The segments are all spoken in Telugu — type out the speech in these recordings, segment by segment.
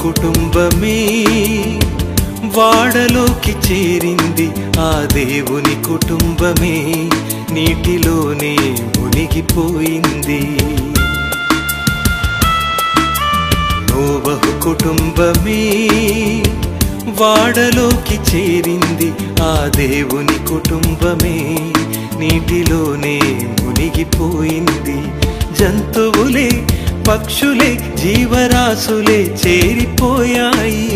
కుటుంబమే వాడలోకి చేరింది ఆ దేవుని కుటుంబమే నీటిలోనే మునిగిపోయింది నోబహు కుటుంబమే వాడలోకి చేరింది ఆ దేవుని కుటుంబమే నీటిలోనే మునిగిపోయింది జంతువులే పక్షులే జీవరాశులే చేరిపోయాయి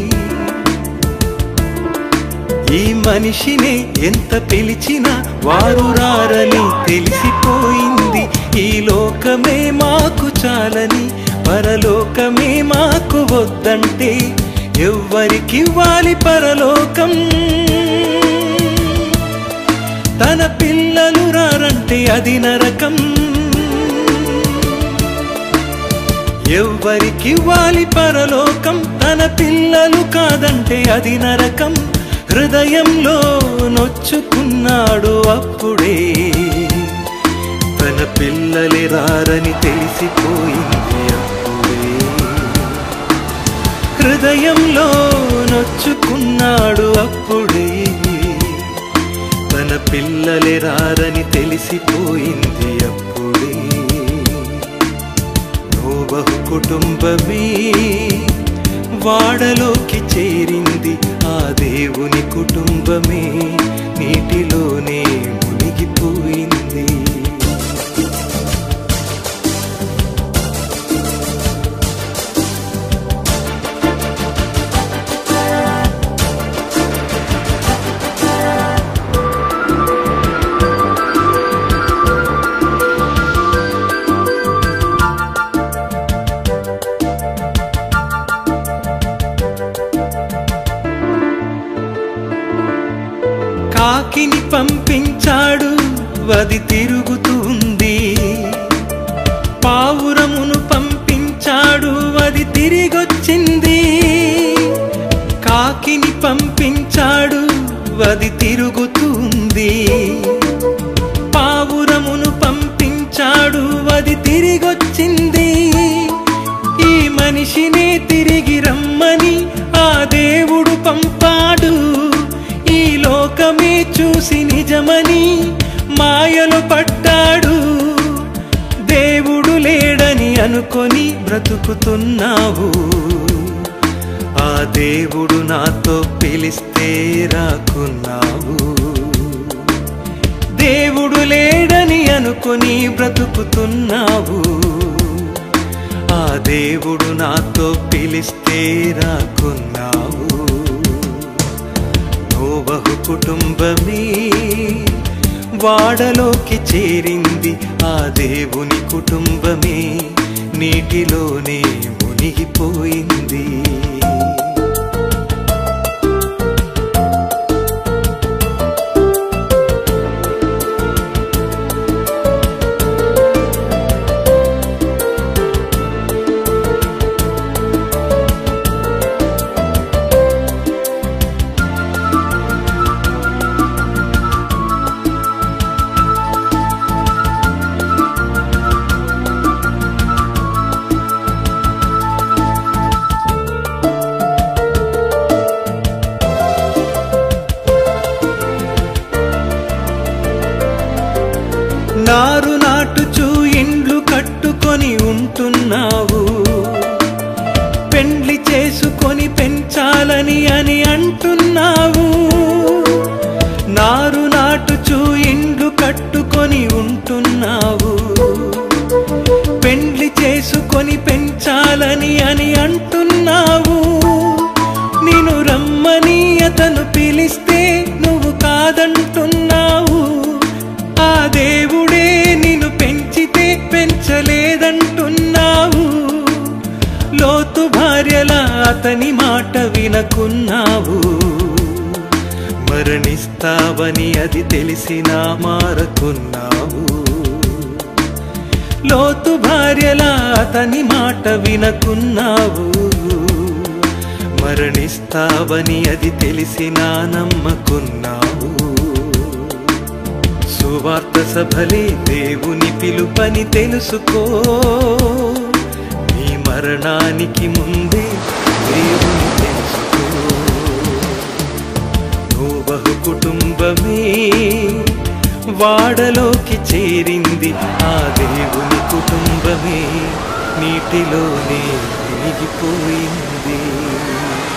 ఈ మనిషిని ఎంత పిలిచినా వారు రారని తెలిసిపోయింది ఈ లోకమే మాకు చాలని పరలోకమే మాకు వద్దంటే ఎవ్వరికివ్వాలి పరలోకం తన పిల్లలు రారంటే అది నరకం ఎవ్వరికివ్వాలి పరలోకం తన పిల్లలు కాదంటే అది నరకం హృదయంలో నొచ్చుకున్నాడు అప్పుడే తన పిల్లలే రారని తెలిసిపోయింది అప్పుడే హృదయంలో నొచ్చుకున్నాడు అప్పుడే తన పిల్లలే రారని తెలిసిపోయింది అప్పుడే నోబహు కుటుంబమే వాడలోకి చేరింది ఆ దేవుని కుటుంబమే నీటిలోనే మునిగిపోయింది కాకిని పంపించాడు అది తిరుగుతుంది పావురమును పంపించాడు అది తిరిగొచ్చింది కాకిని పంపించాడు అది తిరుగుతుంది పావురమును పంపించాడు అది తిరిగొచ్చింది ఈ మనిషినే తిరిగి రమ్మని ఆ దేవుడు పంపాడు ఈ లోకమే చూసి నిజమని మాయలు పట్టాడు దేవుడు లేడని అనుకొని బ్రతుకుతున్నావు ఆ దేవుడు నాతో పిలిస్తే రాకున్నావు దేవుడు లేడని అనుకొని బ్రతుకుతున్నావు ఆ దేవుడు నాతో పిలిస్తే రాకున్నావు నోబహు కుటుంబమే వాడలోకి చేరింది ఆ దేవుని కుటుంబమే నీటిలోనే మునిగిపోయింది నారు నాటుచూ ఇండ్లు కట్టుకొని ఉంటున్నావు పెండ్లి చేసుకొని పెంచాలని అని అంటున్నావు నారు నాటుచూ ఇండ్లు కట్టుకొని ఉంటున్నావు పెండ్లి చేసుకొని పెంచాలని అని అంటున్నావు నిన్ను రమ్మని అతను పిలిస్తే నువ్వు కాదంటున్నావు ఆ దేవుడే నిన్ను పెంచితే పెంచలేదంటున్నావు లోతు భార్యల అతని మాట వినకున్నావు మరణిస్తావని అది తెలిసినా మారకున్నావు లోతు భార్యల అతని మాట వినకున్నావు మరణిస్తావని అది తెలిసినా నమ్మకున్నావు సువార్త సభలే దేవుని పిలుపని తెలుసుకో నీ మరణానికి ముందే దేవుని తెలుసుకో నోబహు కుటుంబమే వాడలోకి చేరింది ఆ దేవుని కుటుంబమే నీటిలోనే మునిగిపోయింది